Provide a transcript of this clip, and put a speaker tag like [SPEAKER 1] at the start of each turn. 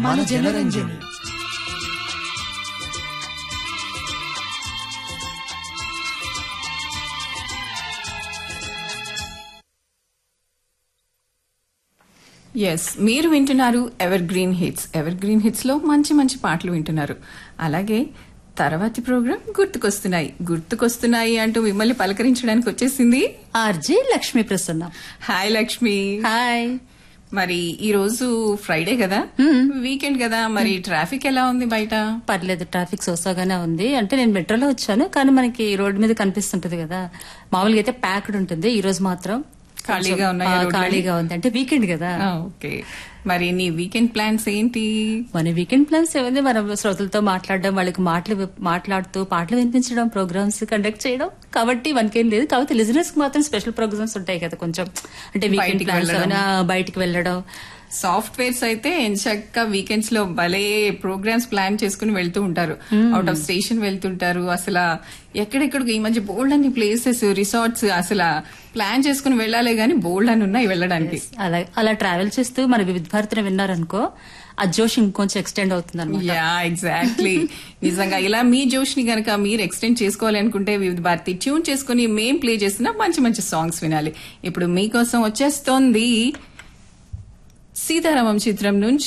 [SPEAKER 1] మన జనరంజని
[SPEAKER 2] ఎస్ మీరు వింటున్నారు evergreen hits evergreen hits లో మంచి మంచి పాటలు వింటున్నారు అలాగే తర్వాతి ప్రోగ్రాం గుర్తుకొస్తున్నాయి గుర్తుకొస్తున్నాయి అంటూ మిమ్మల్ని పలకరించడానికి వచ్చేసింది
[SPEAKER 1] RJ Lakshmi Prasanna
[SPEAKER 2] hi Lakshmi
[SPEAKER 1] hi
[SPEAKER 2] మరి ఈ రోజు ఫ్రైడే కదా వీకెండ్ కదా మరి ట్రాఫిక్ ఎలా ఉంది బయట
[SPEAKER 1] పర్లేదు ట్రాఫిక్ సోసాగానే ఉంది అంటే నేను మెట్రోలో వచ్చాను కానీ మనకి రోడ్డు మీద కనిపిస్తుంటది కదా మామూలుగా అయితే ప్యాక్డ్ ఉంటుంది ఈ రోజు మాత్రం
[SPEAKER 2] ఖాళీగా ఉన్నాయా
[SPEAKER 1] ఆ,
[SPEAKER 2] రోడ్లన్నీ?
[SPEAKER 1] ఖాళీగా ఉంది అంటే వీకెండ్ కదా
[SPEAKER 2] ఓకే మరి నీ వీకెండ్ ప్లాన్స్ ఏంటి
[SPEAKER 1] మన వీకెండ్ ప్లాన్స్ ఏముంది మనం శ్రోతలతో మాట్లాడడం వాళ్ళకి మాటలు విప్- మాట్లాడుతూ పాటలు వినిపించడం ప్రోగ్రామ్స్ కండక్ట్ చేయడం కాబట్టి మనకేం లేదు కాబట్టి లిజనర్స్ కి మాత్రం స్పెషల్ ప్రోగ్రామ్స్ ఉంటాయి కదా కొంచెం అంటే వీకెండ్
[SPEAKER 2] బయటికి
[SPEAKER 1] ప్లాన్స్
[SPEAKER 2] వెళ్ళడం.
[SPEAKER 1] ఏమైనా బయటికి వెళ్ళడం
[SPEAKER 2] సాఫ్ట్వేర్స్ అయితే ఎంచక్క వీకెండ్స్ లో భలే ప్రోగ్రామ్స్ ప్లాన్ చేసుకుని వెళ్తూ ఉంటారు అవుట్ ఆఫ్ స్టేషన్ వెళ్తుంటారు అసలు ఎక్కడెక్కడికి ఈ మధ్య బోల్డ్ అన్ని ప్లేసెస్ రిసార్ట్స్ అసలు ప్లాన్ చేసుకుని వెళ్ళాలి గానీ బోల్డ్ అని ఉన్నాయి వెళ్ళడానికి
[SPEAKER 1] అలా అలా ట్రావెల్ చేస్తూ మన వివిధ భారతిని విన్నారనుకో ఆ జోష్ ఇంకొంచెం ఎక్స్టెండ్ అవుతుంది అనమాట
[SPEAKER 2] యా ఎగ్జాక్ట్లీ నిజంగా ఇలా మీ జోష్ ని గనక మీరు ఎక్స్టెండ్ చేసుకోవాలి అనుకుంటే వివిధ భారతి ట్యూన్ చేసుకుని మేం ప్లే చేస్తున్న మంచి మంచి సాంగ్స్ వినాలి ఇప్పుడు మీకోసం వచ్చేస్తోంది సీతారామం చిత్రం నుంచి